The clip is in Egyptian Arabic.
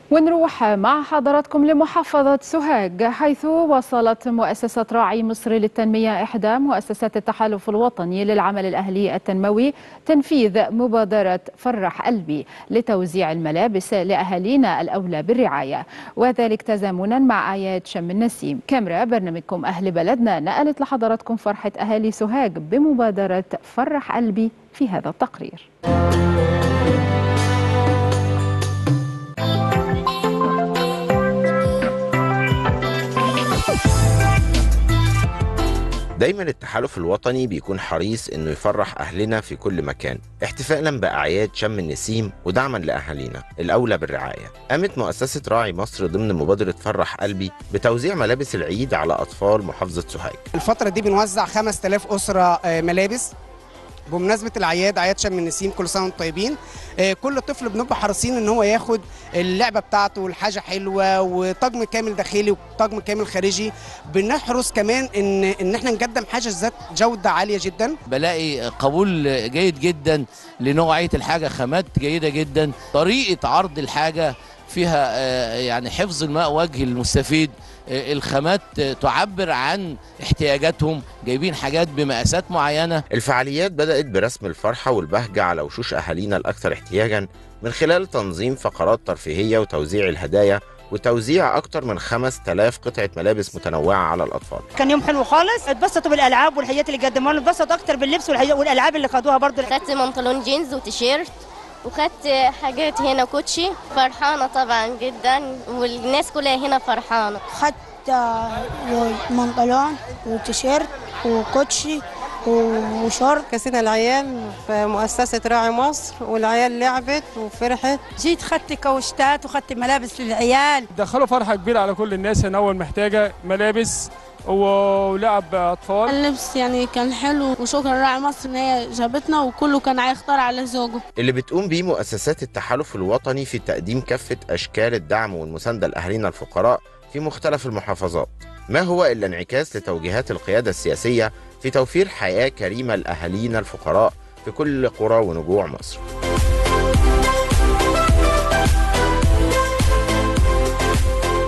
ونروح مع حضراتكم لمحافظة سوهاج حيث وصلت مؤسسة راعي مصر للتنمية إحدى مؤسسات التحالف الوطني للعمل الأهلي التنموي تنفيذ مبادرة فرح قلبي لتوزيع الملابس لأهالينا الأولى بالرعاية وذلك تزامنا مع أعياد شم النسيم كاميرا برنامجكم أهل بلدنا نقلت لحضراتكم فرحة أهالي سوهاج بمبادرة فرح قلبي في هذا التقرير دايما التحالف الوطني بيكون حريص انه يفرح اهلنا في كل مكان احتفالا باعياد شم النسيم ودعما لاهالينا الاولى بالرعايه قامت مؤسسه راعي مصر ضمن مبادره فرح قلبي بتوزيع ملابس العيد على اطفال محافظه سوهاج الفتره دي بنوزع 5000 اسره آه، ملابس بمناسبه الاعياد اعياد شم النسيم كل سنه وانتم طيبين آه، كل طفل بنبقى حريصين ان هو ياخد اللعبه بتاعته والحاجه حلوه وطقم كامل داخلي وطقم كامل خارجي بنحرص كمان ان ان احنا نقدم حاجه ذات جوده عاليه جدا بلاقي قبول جيد جدا لنوعيه الحاجه خامات جيده جدا طريقه عرض الحاجه فيها آه، يعني حفظ الماء وجه المستفيد آه، الخامات آه، تعبر عن احتياجاتهم جايبين حاجات بمقاسات معينه الفعاليات بدات برسم الفرحه والبهجه على وشوش اهالينا الاكثر احتياجا من خلال تنظيم فقرات ترفيهيه وتوزيع الهدايا وتوزيع أكثر من 5000 قطعة ملابس متنوعة على الأطفال كان يوم حلو خالص اتبسطوا بالالعاب والحاجات اللي قدموها لنا اتبسطوا اكتر باللبس والحاجات- والالعاب اللي خدوها برضو خدت بنطلون جينز وتيشيرت وخدت حاجات هنا كوتشي فرحانة طبعا جدا والناس كلها هنا فرحانة خدت بنطلون وتيشيرت وكوتشي وشورت كسينا العيال في مؤسسة راعي مصر والعيال لعبت وفرحت جيت خدت كوشتات وخدت ملابس للعيال دخلوا فرحة كبيرة على كل الناس هنا أول محتاجة ملابس ولعب أطفال اللبس يعني كان حلو وشكرا راعي مصر ان هي جابتنا وكله كان هيختار على زوجه اللي بتقوم بيه مؤسسات التحالف الوطني في تقديم كافة أشكال الدعم والمساندة لأهالينا الفقراء في مختلف المحافظات ما هو إلا انعكاس لتوجيهات القيادة السياسية في توفير حياة كريمة لأهالينا الفقراء في كل قرى ونجوع مصر